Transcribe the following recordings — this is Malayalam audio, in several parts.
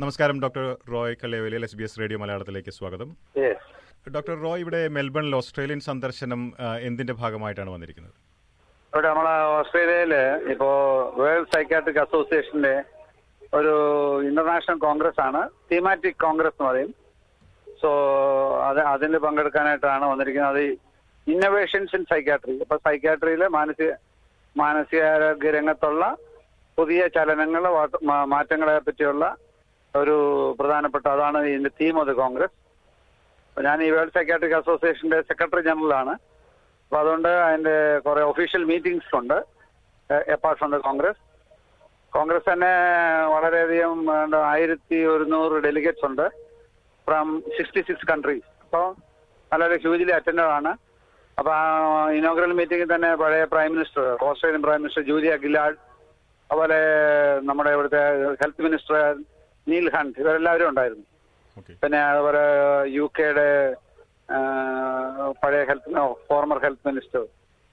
നമസ്കാരം doctor Roy Kallivayalil S B S radio മലയാളത്തിലേക്ക് സ്വാഗതം യെസ് ഡോക്ടർ റോയ് ഇവിടെ മെൽബണിൽ ഓസ്ട്രേലിയൻ സന്ദർശനം ആ, എന്തിന്റെ ഭാഗമായിട്ടാണ് വന്നിരിക്കുന്നത് ഇവിടെ നമ്മളെ ഓസ്ട്രേലിയയില് ഇപ്പോ വേൾഡ് സൈക്കാട്രിക് അസോസിയേഷന്റെ ഒരു ഇന്റർനാഷണൽ കോൺഗ്രസ് ആണ് തീമാറ്റിക് കോൺഗ്രസ് എന്ന് പറയും സോ അത് അതിൽ പങ്കെടുക്കാനായിട്ടാണ് വന്നിരിക്കുന്നത് അത് ഇന്നോവേഷൻസ് ഇൻ സൈക്കാട്രി അപ്പൊ സൈക്കാട്രിയിലെ മാനസിക മാനസികാരോഗ്യ രംഗത്തുള്ള പുതിയ ചലനങ്ങൾ വാ- മാ- മാറ്റങ്ങളെ പറ്റിയുള്ള ഒരു പ്രധാനപ്പെട്ട അതാണ് ഇതിന്റെ തീം ഓഫ് ദ കോൺഗ്രസ് അപ്പൊ ഞാൻ ഈ വേൾഡ് സൈക്കാട്രിക് അസോസിയേഷന്റെ സെക്രട്ടറി ജനറൽ ആണ് അപ്പൊ അതുകൊണ്ട് അതിന്റെ കുറെ ഒഫീഷ്യൽ മീറ്റിംഗ്സ് ഉണ്ട് apart from the congress congress തന്നെ വളരെയധികം ഏതാണ്ട് ആയിരത്തി ഒരുന്നൂറ് ഡെലിഗേറ്റ്സ് ഉണ്ട് ഫ്രം സിക്സ്റ്റി സിക്സ് കൺട്രീസ് അപ്പോൾ വളരെ ഹ്യൂജ്ലി അറ്റൻഡഡ് ആണ് അപ്പൊ ഇനോഗ്രൽ മീറ്റിംഗിൽ തന്നെ പഴയ prime minister Australian prime minister Julia Gillard അതുപോലെ നമ്മുടെ ഇവിടുത്തെ ഹെൽത്ത് മിനിസ്റ്റർ നീൽ ഹണ്ട് ഇവരെല്ലാവരും ഉണ്ടായിരുന്നു ഓക്കെ പിന്നെ അതുപോലെ യു കെയുടെ പഴയ health former health minister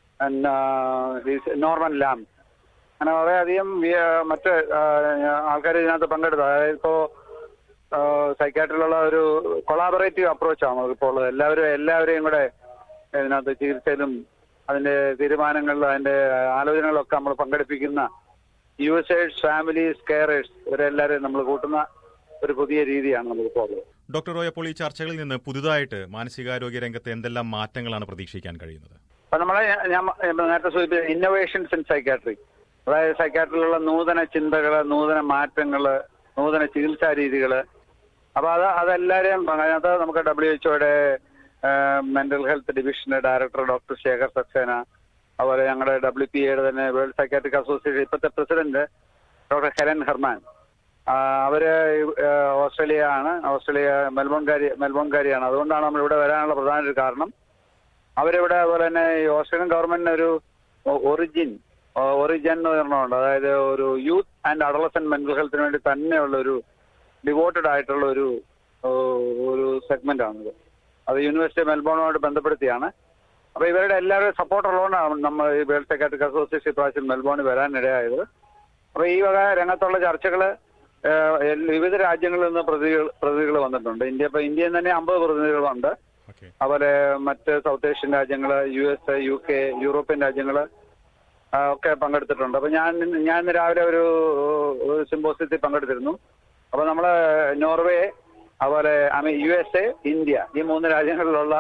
Norman Lamb അങ്ങനെ വളരെയധികം വി- മറ്റ് ആൾക്കാർ ഇതിനകത്ത് പങ്കെടുത്തു അതായത് ഇപ്പോ സൈക്കാട്രിയിലുള്ള ഒരു കൊളാബറേറ്റീവ് അപ്രോച്ചാണ് ഇപ്പോൾ ഉള്ളത് എല്ലാവരും എല്ലാവരെയും കൂടെ ഇതിനകത്ത് ചികിത്സയിലും അതിന്റെ തീരുമാനങ്ങളിലും അതിന്റെ ആലോചനകളിലൊക്കെ നമ്മൾ പങ്കെടുപ്പിക്കുന്ന യൂസേഴ്സ് ഫാമിലീസ് കെയറേഴ്സ് ഇവരെല്ലാവരെയും നമ്മൾ കൂട്ടുന്ന ഒരു പുതിയ രീതിയാണ് നമുക്കിപ്പോൾ ഉള്ളത് ഡോക്ടർ റോയ് അപ്പോൾ ഈ ചർച്ചകളിൽ നിന്ന് പുതുതായിട്ട് മാനസികാരോഗ്യ രംഗത്ത് എന്തെല്ലാം മാറ്റങ്ങളാണ് പ്രതീക്ഷിക്കാൻ കഴിയുന്നത് അപ്പൊ നമ്മളെ ഞാൻ ഞാൻ നേരത്തെ സൂചിപ്പിച്ച ഇന്നോവേഷൻസ് ഇൻ സൈക്കാട്രി അതായത് സൈക്കാട്രിയിലുള്ള നൂതന ചിന്തകള് നൂതന മാറ്റങ്ങള് നൂതന ചികിത്സാ രീതികള് അപ്പൊ അത് അതെല്ലാരെയും അതിനകത്ത് നമുക്ക് ഡബ്ല്യു എച്ച്ഒയുടെ മെന്റൽ ഹെൽത്ത് ഡിവിഷന്റെ ഡയറക്ടർ ഡോക്ടർ ശേഖർ സക്സേന അതുപോലെ ഞങ്ങളുടെ ഡബ്ല്യു പി എയുടെ തന്നെ വേൾഡ് സൈക്കാട്രിക് അസോസിയേഷൻ ഇപ്പോഴത്തെ പ്രസിഡന്റ് ഡോക്ടർ ഹെലൻ ഹെർമാൻ ആ, അവര് ആ, ഓസ്ട്രേലിയ ആണ് ഓസ്ട്രേലിയ മെൽബോൺകാരി മെൽബോൺകാരിയാണ് അതുകൊണ്ടാണ് നമ്മൾ ഇവിടെ വരാനുള്ള പ്രധാന ഒരു കാരണം അവരിവിടെ അതുപോലെ തന്നെ ഈ ഓസ്ട്രേലിയൻ ഗവൺമെന്റിന് ഒരു ഒറിജിൻ ഒറിജിൻ എന്ന് പറഞ്ഞുണ്ട് അതായത് ഒരു യൂത്ത് ആൻഡ് അഡോളസെന്റ് മെന്റൽ ഹെൽത്തിന് വേണ്ടി തന്നെയുള്ള ഒരു ഡിവോട്ടഡ് ആയിട്ടുള്ള ഒരു ഓ, ഒരു സെഗ്മെന്റ് ആണിത് അത് യൂണിവേഴ്സിറ്റി മെൽബോണുമായിട്ട് ബന്ധപ്പെടുത്തിയാണ് അപ്പൊ ഇവരുടെ എല്ലാവരുടെയും സപ്പോർട്ട് ഉള്ളതുകൊണ്ടാണ് നമ്മൾ ഈ വേൾഡ് സൈക്കാട്രിക് അസോസിയേഷൻ ഇപ്രാവശ്യം മെൽബോണിൽ വരാനിടയായത് അപ്പൊ ഈ വക രംഗത്തുള്ള ചർച്ചകള് ഏഹ്, എൽ- വിവിധ രാജ്യങ്ങളിൽ നിന്ന് പ്രതികൾ പ്രതിനിധികൾ വന്നിട്ടുണ്ട് ഇന്ത്യ ഇപ്പൊ ഇന്ത്യയിൽ തന്നെ അമ്പത് പ്രതിനിധികളുണ്ട് ഓക്കെ അതുപോലെ മറ്റ് സൗത്ത് ഏഷ്യൻ രാജ്യങ്ങൾ U S U K European രാജ്യങ്ങൾ ഒക്കെ പങ്കെടുത്തിട്ടുണ്ട് അപ്പൊ ഞാൻ ഇന്ന് ഞാൻ ഇന്ന് രാവിലെ ഒരു ഒരു സിമ്പോസിയത്തിൽ പങ്കെടുത്തിരുന്നു അപ്പൊ നമ്മള് നോർവേ അതുപോലെ അമേ യു എസ് എ ഇന്ത്യ ഈ മൂന്ന് രാജ്യങ്ങളിലുള്ള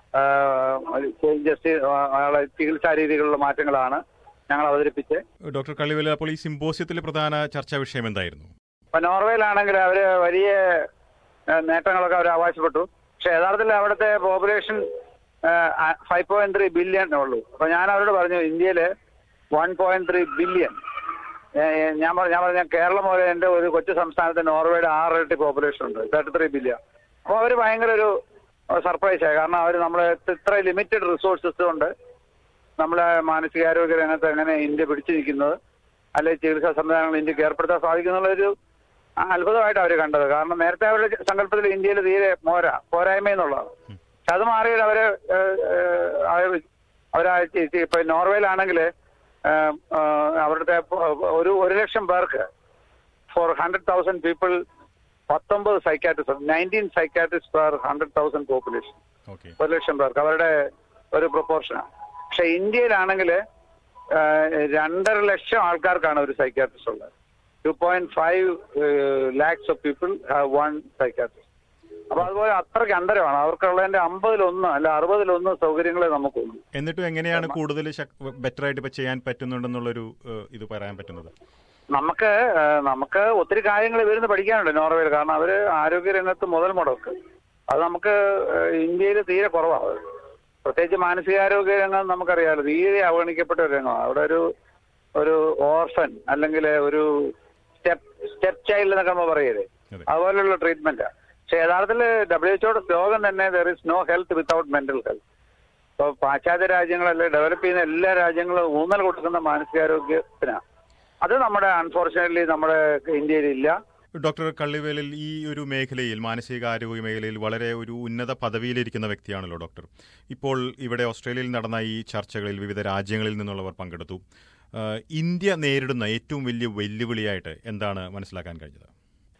ചേഞ്ചസ് ചികിത്സാ രീതികളിലുള്ള മാറ്റങ്ങളാണ് ഞങ്ങൾ അവതരിപ്പിച്ച് ഡോക്ടർ കള്ളിവല അപ്പോൾ ഈ സിമ്പോസിയത്തിലെ പ്രധാന ചർച്ചാ വിഷയം എന്തായിരുന്നു ഇപ്പൊ നോർവേയിലാണെങ്കിൽ അവര് വലിയ ഏഹ്, നേട്ടങ്ങളൊക്കെ അവർ അവകാശപ്പെട്ടു പക്ഷെ യഥാർത്ഥത്തിൽ അവിടുത്തെ population five point three billion ഉള്ളൂ അപ്പൊ ഞാൻ അവരോട് പറഞ്ഞു ഇന്ത്യയില് വൺ പോയിന്റ് ത്രീ ബില്യൺ ഞാൻ പറഞ്ഞു ഞാൻ പറഞ്ഞ കേരളം പോലെ എന്റെ ഒരു കൊച്ചു സംസ്ഥാനത്ത് നോർവേയുടെ ആറിരട്ടി പോപ്പുലേഷൻ ഉണ്ട് തേർട്ടി ത്രീ ബില്യൺ അപ്പൊ അവര് ഭയങ്കര ഒരു സർപ്രൈസ് ആയി കാരണം അവർ നമ്മളെ ഇത്ര ലിമിറ്റഡ് റിസോഴ്സസ് കൊണ്ട് നമ്മളെ മാനസികാരോഗ്യ രംഗത്ത് എങ്ങനെ ഇന്ത്യ പിടിച്ചു നിൽക്കുന്നത് അല്ലെങ്കിൽ ചികിത്സാ സംവിധാനങ്ങൾ ഇന്ത്യക്ക് ഏർപ്പെടുത്താൻ സാധിക്കുന്നുള്ളൊരു ആ അത്ഭുതമായിട്ട് അവർ കണ്ടത് കാരണം നേരത്തെ അവരുടെ സങ്കല്പത്തിൽ ഇന്ത്യയിൽ തീരെ പോരാ പോരായ്മ എന്നുള്ളതാണ് പക്ഷെ അത് മാറിയിട്ട് അവര് ഏഹ്, ഏഹ്, അവര് അവരാ ചി- ചി- ഇപ്പൊ നോർവേയിലാണെങ്കിൽ അവരുടെ ഒരു ഒരു ലക്ഷം പേർക്ക് ഫോർ ഹൺഡ്രഡ് തൗസൻഡ് പീപ്പിൾ പത്തൊമ്പത് psychiatrist nineteen psychiatrist per hundred thousand population okay ഒരു ലക്ഷം പേർക്ക് അവരുടെ ഒരു പ്രൊപ്പോർഷനാണ് പക്ഷെ ഇന്ത്യയിലാണെങ്കിൽ രണ്ടര ലക്ഷം ആൾക്കാർക്കാണ് ഒരു സൈക്കാട്രിസ്റ്റ് ഉള്ളത് two point five lakhs of people have one psychiatrist അപ്പൊ അതുപോലെ അത്രയ്ക്ക് അന്തരമാണ് അവർക്കുള്ളതിന്റെ അമ്പതിലൊന്ന് അല്ല അറുപതിലൊന്ന് സൗകര്യങ്ങളെ നമുക്കുള്ളൂ എന്നിട്ടും എങ്ങനെയാണ് കൂടുതൽ ബെറ്റർ ആയിട്ട് ഇപ്പൊ ചെയ്യാൻ പറ്റുന്നുണ്ടെന്നുള്ളൊരു ഏഹ്, ഇത് പറയാൻ പറ്റുന്നത് നമുക്ക് ഏഹ്, നമുക്ക് ഒത്തിരി കാര്യങ്ങൾ ഇവരുന്ന് പഠിക്കാനുണ്ട് നോർവേയിൽ കാരണം അവര് ആരോഗ്യ രംഗത്ത് മുതൽ മുടക്ക് അത് നമുക്ക് ഇന്ത്യയിൽ തീരെ കുറവാണ് പ്രത്യേകിച്ച് മാനസികാരോഗ്യ രംഗം നമുക്കറിയാലോ തീരെ അവഗണിക്കപ്പെട്ട ഒരു രംഗമാണ് അവിടെ ഒരു ഒരു ഓർഫൻ അല്ലെങ്കിൽ ഒരു സ്റ്റെപ്പ് സ്റ്റെപ്പ് ചൈൽഡ് എന്നൊക്കെ നമ്മൾ പറയരുത് അതെ. അതുപോലുള്ള ട്രീറ്റ്മെന്റ് പക്ഷെ യഥാർത്ഥത്തിൽ ഡബ്ല്യു എച്ച്ഒയുടെ സ്ലോഗൻ തന്നെ there is no health without mental health ഇപ്പോൾ പാശ്ചാത്യ രാജ്യങ്ങളല്ലേ ഡെവലപ്പ് ചെയ്യുന്ന എല്ലാ രാജ്യങ്ങളും ഊന്നൽ കൊടുക്കുന്ന മാനസികാരോഗ്യത്തിനാണ് അത് നമ്മുടെ അൺഫോർച്ചുനേറ്റ്ലി നമ്മുടെ ഇന്ത്യയിൽ ഇല്ല ഡോക്ടർ കള്ളിവേലിൽ ഈ ഒരു മേഖലയിൽ മാനസികാരോഗ്യ മേഖലയിൽ വളരെ ഒരു ഉന്നത പദവിയിലിരിക്കുന്ന വ്യക്തിയാണല്ലോ ഡോക്ടർ ഇപ്പോൾ ഇവിടെ ഓസ്ട്രേലിയയിൽ നടന്ന ഈ ചർച്ചകളിൽ വിവിധ രാജ്യങ്ങളിൽ നിന്നുള്ളവർ പങ്കെടുത്തു ആ, ഇന്ത്യ നേരിടുന്ന ഏറ്റവും വലിയ വെല്ലുവിളിയായിട്ട് എന്താണ് മനസ്സിലാക്കാൻ കഴിഞ്ഞത്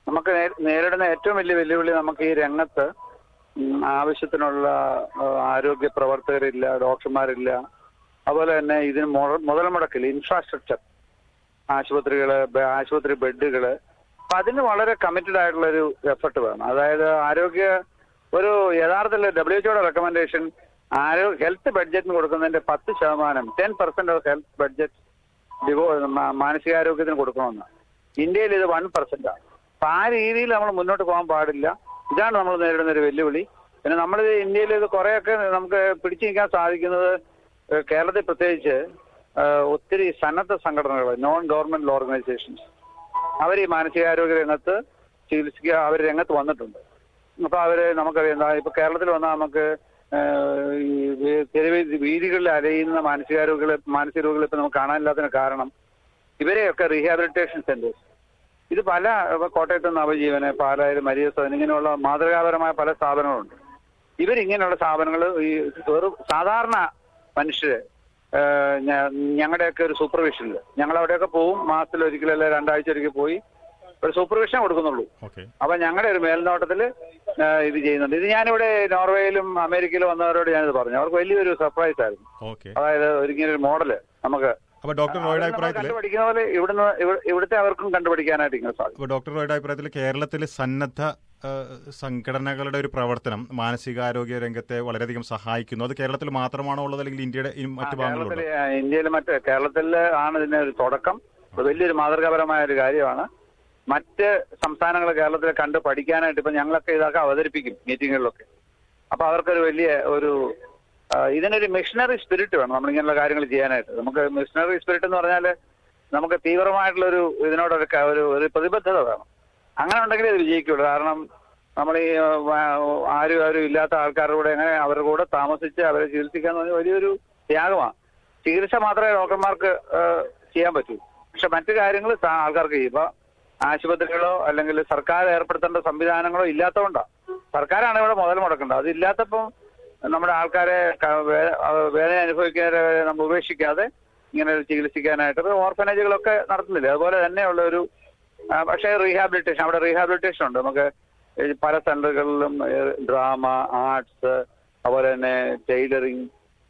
നമുക്ക് നേ- നേരിടുന്ന ഏറ്റവും വലിയ വെല്ലുവിളി നമുക്ക് ഈ രംഗത്ത് ഉം, ആവശ്യത്തിനുള്ള ആ, ആരോഗ്യ പ്രവർത്തകരില്ല ഡോക്ടർമാരില്ല അതുപോലെ തന്നെ ഇതിന് മുത- മുതൽ മുടക്കില്ല ഇൻഫ്രാസ്ട്രക്ചർ ആശുപത്രികള് ബെ- ആശുപത്രി ബെഡുകള് അപ്പൊ അതിന് വളരെ കമ്മിറ്റഡ് ആയിട്ടുള്ള ഒരു എഫർട്ട് വേണം അതായത് ആരോഗ്യ ഒരു യഥാർത്ഥത്തിൽ ഡബ്ല്യു എച്ച്ഒയുടെ റെക്കമെൻഡേഷൻ ആരോഗ്യ ഹെൽത്ത് ബഡ്ജറ്റിന് കൊടുക്കുന്നതിന്റെ പത്ത് ശതമാനം ten percent of health budget ഡിവോ മാ- മാനസികാരോഗ്യത്തിന് കൊടുക്കണമെന്ന് ഇന്ത്യയിൽ ഇത് വൺ പെർസെന്റ് ആണ് അപ്പൊ ആ രീതിയിൽ നമ്മൾ മുന്നോട്ട് പോകാൻ പാടില്ല ഇതാണ് നമ്മൾ നേരിടുന്ന ഒരു വെല്ലുവിളി പിന്നെ നമ്മൾ ഇന്ത്യയിൽ ഇത് കുറെയൊക്കെ നമുക്ക് പിടിച്ചു നിൽക്കാൻ സാധിക്കുന്നത് ഏഹ് കേരളത്തിൽ പ്രത്യേകിച്ച് ഏഹ് ഒത്തിരി സന്നദ്ധ സംഘടനകൾ നോൺ ഗവൺമെന്റ് ഓർഗനൈസേഷൻസ് അവർ ഈ മാനസികാരോഗ്യ രംഗത്ത് ചികിത്സിക്കുക അവർ രംഗത്ത് വന്നിട്ടുണ്ട് അപ്പൊ അവര് നമുക്കറിയാം എന്താ ഇപ്പൊ കേരളത്തിൽ വന്നാൽ നമുക്ക് ഏഹ്, ഈ വേ- തെരുവ് വീതികളിൽ അലയുന്ന മാനസികാരോഗ്യ മാനസിക രോഗികളെ ഇപ്പൊ നമുക്ക് കാണാനില്ലാത്തതിന് കാരണം ഇവരെയൊക്കെ റീഹാബിലിറ്റേഷൻ സെന്റേഴ്സ് ഇത് പല ഇപ്പൊ കോട്ടയത്ത് നവജീവന് പാലായിൽ മരിയ സദൻ ഇങ്ങനെയുള്ള മാതൃകാപരമായ പല സ്ഥാപനങ്ങളുണ്ട് ഇവരിങ്ങനെയുള്ള സ്ഥാപനങ്ങൾ ഈ വെറും സാധാരണ മനുഷ്യര് ഏഹ്, ഞ- ഞങ്ങളുടെയൊക്കെ ഒരു സൂപ്പർവിഷനിൽ ഞങ്ങൾ അവിടെയൊക്കെ പോവും മാസത്തിൽ ഒരിക്കലല്ല രണ്ടാഴ്ച ഒരിക്കൽ പോയി ഒരു സൂപ്പർവിഷൻ കൊടുക്കുന്നുള്ളൂ ഓക്കെ അപ്പൊ ഞങ്ങളുടെ ഒരു മേൽനോട്ടത്തിൽ ഇത് ചെയ്യുന്നുണ്ട് ഇത് ഞാനിവിടെ നോർവേയിലും അമേരിക്കയിലും വന്നവരോട് ഞാനിത് പറഞ്ഞു അവർക്ക് വലിയൊരു സർപ്രൈസ് ആയിരുന്നു ഓക്കെ അതായത് ഒരിങ്ങനെ ഒരു മോഡല് നമുക്ക് അപ്പൊ ഡോക്ടർ റോയുടെ അവിടെ നമ്മൾ അഭിപ്രായത്തിൽ കണ്ടുപിടിക്കുന്ന പോലെ ഇവിടുന്ന് ഇവ- ഇവിടുത്തെ അവർക്കും കണ്ടുപിടിക്കാനായിട്ട് ഇങ്ങനെ സാധിക്കും അപ്പോൾ ഡോക്ടർ റോയുടെ അഭിപ്രായത്തിൽ കേരളത്തിൽ സന്നദ്ധ ആ, സംഘടനകളുടെ ഒരു പ്രവർത്തനം മാനസികാരോഗ്യ രംഗത്തെ വളരെയധികം സഹായിക്കുന്നു അത് കേരളത്തിൽ മാത്രമാണോ ഉള്ളത് അല്ലെങ്കിൽ ഇന്ത്യയുടെ ഈ മറ്റു ഭാഗങ്ങളുണ്ടോ കേരളത്തില് ഇന്ത്യയിൽ മറ്റ് കേരളത്തിൽ ആണ് ഇതിന്റെ ഒരു തുടക്കം അത് വലിയൊരു മാതൃകാപരമായ ഒരു കാര്യമാണ് മറ്റ് സംസ്ഥാനങ്ങൾ കേരളത്തിൽ കണ്ട് പഠിക്കാനായിട്ട് ഇപ്പൊ ഞങ്ങളൊക്കെ ഇതൊക്കെ അവതരിപ്പിക്കും മീറ്റിങ്ങുകളിലൊക്കെ അപ്പൊ അവർക്കൊരു വലിയ ഒരു ആ, ഇതിനൊരു മിഷണറി സ്പിരിറ്റ് വേണം നമ്മളിങ്ങനെയുള്ള കാര്യങ്ങൾ ചെയ്യാനായിട്ട് നമുക്ക് മിഷണറി സ്പിരിറ്റ് എന്ന് പറഞ്ഞാൽ നമുക്ക് തീവ്രമായിട്ടുള്ള ഒരു ഇതിനോടൊരു ക- ഒരു ഒരു പ്രതിബദ്ധത വേണം അങ്ങനെ ഉണ്ടെങ്കിലേ ഇത് വിജയിക്കുള്ളൂ കാരണം നമ്മൾ ഈ ആ, വാ- ആരും ആരും ഇല്ലാത്ത ആൾക്കാരുടെ കൂടെ എങ്ങനെ അവരുടെ കൂടെ താമസിച്ച് അവരെ ചികിത്സിക്കുക എന്ന് പറഞ്ഞാൽ വലിയൊരു ത്യാഗമാണ് ചികിത്സ മാത്രമേ ഡോക്ടർമാർക്ക് ആ, ചെയ്യാൻ പറ്റൂ പക്ഷെ മറ്റു കാര്യങ്ങൾ സാ- ആൾക്കാർക്ക് ചെയ്യും ഇപ്പൊ ആശുപത്രികളോ അല്ലെങ്കിൽ സർക്കാർ ഏർപ്പെടുത്തേണ്ട സംവിധാനങ്ങളോ ഇല്ലാത്തതുകൊണ്ടാണ് സർക്കാരാണ് ഇവിടെ മുതൽ മുടക്കേണ്ടത് അതില്ലാത്തപ്പം നമ്മുടെ ആൾക്കാരെ ക- വേ- ആ, വേദന അനുഭവിക്കുന്നവരെ നമ്മൾ ഉപേക്ഷിക്കാതെ ഇങ്ങനെ ഒരു ചികിത്സിക്കാനായിട്ട് ഇപ്പൊ ഓർഫനേജുകളൊക്കെ നടത്തുന്നില്ലേ അതുപോലെ തന്നെയുള്ള ഒരു ആ, പക്ഷേ റീഹാബിലിറ്റേഷൻ അവിടെ റീഹാബിലിറ്റേഷൻ ഉണ്ട് നമുക്ക് ഈ പല സെന്ററുകളിലും ഡ്രാമ ആർട്സ് അതുപോലെ തന്നെ ടൈലറിങ്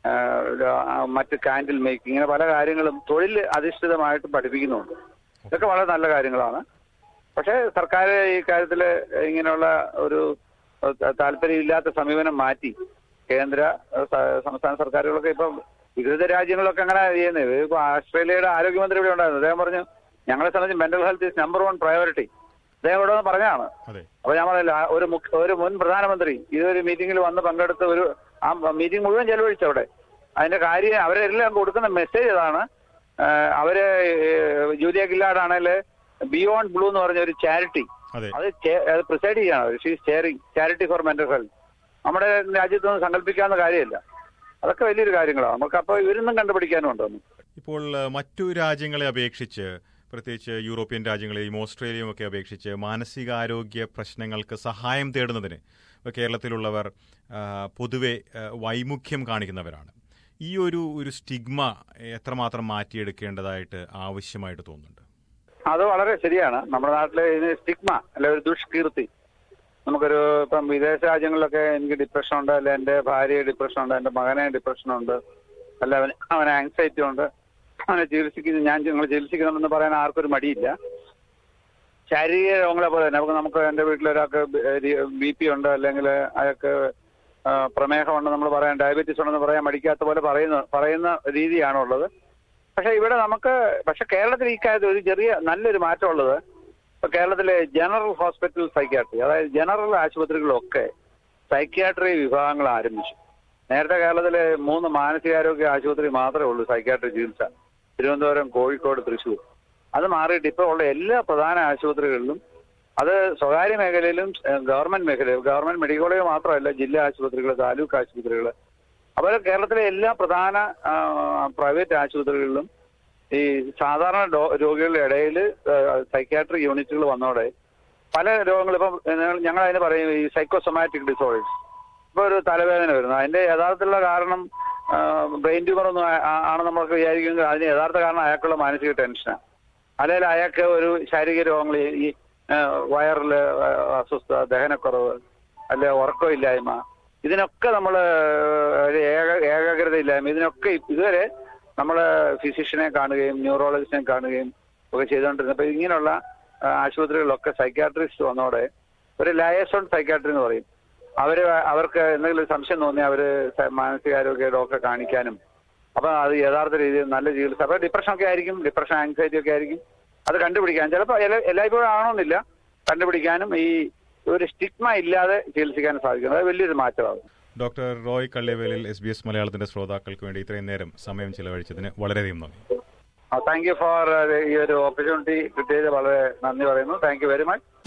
മറ്റ് കാൻഡിൽ മേക്കിംഗ് ഇങ്ങനെ പല കാര്യങ്ങളും തൊഴിൽ അധിഷ്ഠിതമായിട്ട് പഠിപ്പിക്കുന്നുണ്ട് ഇതൊക്കെ വളരെ നല്ല കാര്യങ്ങളാണ് പക്ഷേ സർക്കാർ ഈ കാര്യത്തിൽ ഇങ്ങനെയുള്ള ഒരു ഏഹ്, താല്പര്യമില്ലാത്ത സമീപനം മാറ്റി കേന്ദ്ര ഏഹ്, സ- സംസ്ഥാന സർക്കാരുകളൊക്കെ ഇപ്പം വികസിത രാജ്യങ്ങളൊക്കെ അങ്ങനെ ചെയ്യുന്നത് ഇപ്പൊ ഓസ്ട്രേലിയയുടെ ആരോഗ്യമന്ത്രി ഇവിടെ ഉണ്ടായിരുന്നു അദ്ദേഹം പറഞ്ഞു ഞങ്ങളെ സംബന്ധിച്ച് mental health is number one priority അദ്ദേഹം ഇവിടെ വന്ന് പറഞ്ഞതാണ് അതെ അപ്പൊ ഞാൻ പറഞ്ഞില്ല ആ ഒരു മുഖ്യ- ഒരു മുൻ പ്രധാനമന്ത്രി ഇതൊരു മീറ്റിംഗിൽ വന്ന് പങ്കെടുത്ത് ഒരു ആ മീറ്റിംഗ് മുഴുവൻ ചെലവഴിച്ചു അവിടെ അതിന്റെ കാര്യം അവരെല്ലാം കൊടുക്കുന്ന മെസ്സേജ് ഇതാണ് ആഹ് അവര് ഏഹ് ജൂലിയ ഗില്ലാഡ് ആണെങ്കിൽ ബിയോണ്ട് ബ്ലൂ എന്ന് പറഞ്ഞ ഒരു ചാരിറ്റി അതെ അത് ചെ- അത് പ്രിസൈഡ് ചെയ്യാണ് she's chairing charity for mental health നമ്മുടെ രാജ്യത്തൊന്നും സങ്കല്പിക്കാവുന്ന കാര്യമല്ല അതൊക്കെ വലിയൊരു കാര്യങ്ങളാണ് നമുക്ക് അപ്പോൾ ഇവരൊന്നും കണ്ടുപിടിക്കാനും ഉണ്ട് നമുക്ക് ഇപ്പോൾ ആ, മറ്റു രാജ്യങ്ങളെ അപേക്ഷിച്ച് പ്രത്യേകിച്ച് യൂറോപ്യൻ രാജ്യങ്ങളെയും ഓസ്ട്രേലിയയും ഒക്കെ അപേക്ഷിച്ച് മാനസികാരോഗ്യ പ്രശ്നങ്ങൾക്ക് സഹായം തേടുന്നതിന് ഇപ്പോൾ കേരളത്തിലുള്ളവർ ആ, പൊതുവെ ആ, വൈമുഖ്യം കാണിക്കുന്നവരാണ് ഈ ഒരു ഒരു സ്റ്റിഗ്മ എത്രമാത്രം മാറ്റിയെടുക്കേണ്ടതായിട്ട് ആവശ്യമായിട്ട് തോന്നുന്നുണ്ട് അത് വളരെ ശരിയാണ് നമ്മുടെ നാട്ടിലെ ഇതിന് സ്റ്റിഗ്മ അല്ലെ ഒരു ദുഷ്കീർത്തി നമുക്കൊരു ഇപ്പം വിദേശ രാജ്യങ്ങളിലൊക്കെ എനിക്ക് ഡിപ്രഷൻ ഉണ്ട് അല്ലെ എന്റെ ഭാര്യ ഡിപ്രഷൻ ഉണ്ട് എന്റെ മകനെ ഡിപ്രഷൻ ഉണ്ട് അല്ല അവന് അവന് ആങ്സൈറ്റി ഉണ്ട് അവനെ ചികിത്സിക്കുന്നു ഞാൻ നിങ്ങൾ ചികിത്സിക്കണമെന്ന് പറയാൻ ആർക്കൊരു മടിയില്ല ശാരീരിക രോഗങ്ങളെ പോലെ തന്നെ നമുക്ക് നമുക്ക് എന്റെ വീട്ടിലൊരാൾക്ക് ബി പി ഉണ്ട് അല്ലെങ്കിൽ അയാൾക്ക് ആ, പ്രമേഹമുണ്ട് നമ്മൾ പറയാൻ ഡയബറ്റീസ് ഉണ്ടെന്ന് പറയാൻ മടിക്കാത്ത പോലെ പറയുന്ന പറയുന്ന രീതിയാണുള്ളത് പക്ഷെ ഇവിടെ നമുക്ക് പക്ഷെ കേരളത്തിൽ ഈ കാര്യത്തിൽ ഒരു ചെറിയ നല്ലൊരു മാറ്റമുള്ളത് ഇപ്പൊ കേരളത്തിലെ ജനറൽ ഹോസ്പിറ്റൽ സൈക്യാട്രി അതായത് ജനറൽ ആശുപത്രികളിലൊക്കെ സൈക്യാട്രി വിഭാഗങ്ങൾ ആരംഭിച്ചു നേരത്തെ കേരളത്തിലെ മൂന്ന് മാനസികാരോഗ്യ ആശുപത്രി മാത്രമേ ഉള്ളൂ സൈക്യാട്രി ചികിത്സ തിരുവനന്തപുരം കോഴിക്കോട് തൃശ്ശൂർ അത് മാറിയിട്ട് ഇപ്പോൾ ഉള്ള എല്ലാ പ്രധാന ആശുപത്രികളിലും അത് സ്വകാര്യ മേഖലയിലും ഏഹ്, ഗവൺമെന്റ് മേഖലയിലും ഗവൺമെന്റ് മെഡിക്കൽ കോളേജ് മാത്രമല്ല ജില്ലാ ആശുപത്രികൾ താലൂക്ക് ആശുപത്രികൾ അതുപോലെ കേരളത്തിലെ എല്ലാ പ്രധാന ആ, പ്രൈവറ്റ് ആശുപത്രികളിലും ഈ സാധാരണ ഡോ- രോഗികളുടെ ഇടയിൽ സൈക്യാട്രിക് യൂണിറ്റുകൾ വന്നോടെ പല രോഗങ്ങൾ ഇപ്പം ഞങ്ങൾ അതിന് പറയും ഈ സൈക്കോസൊമാറ്റിക് ഡിസോർഡേഴ്സ് ഇപ്പൊ ഒരു തലവേദന വരുന്നു അതിന്റെ യഥാർത്ഥത്തിലുള്ള കാരണം ബ്രെയിൻ ട്യൂമർ ഒന്നും ആ- ആ- ആണെന്ന് നമുക്ക് വിചാരിക്കുമെങ്കിൽ അതിന് യഥാർത്ഥ കാരണം അയാൾക്കുള്ള മാനസിക ടെൻഷനാണ് അല്ലെങ്കിൽ അയാൾക്ക് ഒരു ശാരീരിക രോഗങ്ങൾ ഈ വയറിൽ അസ്വസ്ഥത ദഹനക്കുറവ് അല്ലെ ഉറക്കമില്ലായ്മ ഇതിനൊക്കെ നമ്മൾ ഏക ഏകാഗ്രത ഇല്ലായ്മ ഇതിനൊക്കെ ഇതുവരെ നമ്മൾ ഫിസിഷ്യനെ കാണുകയും ന്യൂറോളജിസ്റ്റിനെ കാണുകയും ഒക്കെ ചെയ്തുകൊണ്ടിരുന്നത് അപ്പൊ ഇങ്ങനെയുള്ള ആ, ആശുപത്രികളിലൊക്കെ സൈക്കാട്രിസ്റ്റ് വന്നോടെ ഒരു ലയസോൺ സൈക്കാട്രി എന്ന് പറയും അവര് അവർക്ക് എന്തെങ്കിലും ഒരു സംശയം തോന്നി അവര് സ- മാനസികാരോഗ്യ ഡോക്ടറെ കാണിക്കാനും അപ്പൊ അത് യഥാർത്ഥ രീതിയിൽ നല്ല ചികിത്സ അപ്പൊ ഡിപ്രഷൻ ഒക്കെ ആയിരിക്കും ഡിപ്രഷൻ ആങ്സൈറ്റി ഒക്കെ ആയിരിക്കും അത് കണ്ടുപിടിക്കാൻ ചിലപ്പോൾ എല്ലായ്പ്പോഴും ആണോന്നില്ല കണ്ടുപിടിക്കാനും ഈ ഒരു സ്റ്റിഗ്മ ഇല്ലാതെ ചികിത്സിക്കാനും സാധിക്കും അത് വലിയൊരു മാറ്റമാകും doctor Roy Kallivayalil S B S മലയാളത്തിന്റെ ശ്രോതാക്കൾക്ക് വേണ്ടി ഇത്രയും നേരം സമയം ചിലവഴിച്ചതിന് വളരെയധികം നന്ദി താങ്ക് യു ഫോർ ഈ ഒരു ഓപ്പർച്യൂണിറ്റി കിട്ടിയത് വളരെ നന്ദി പറയുന്നു താങ്ക് യു വെരി മച്ച്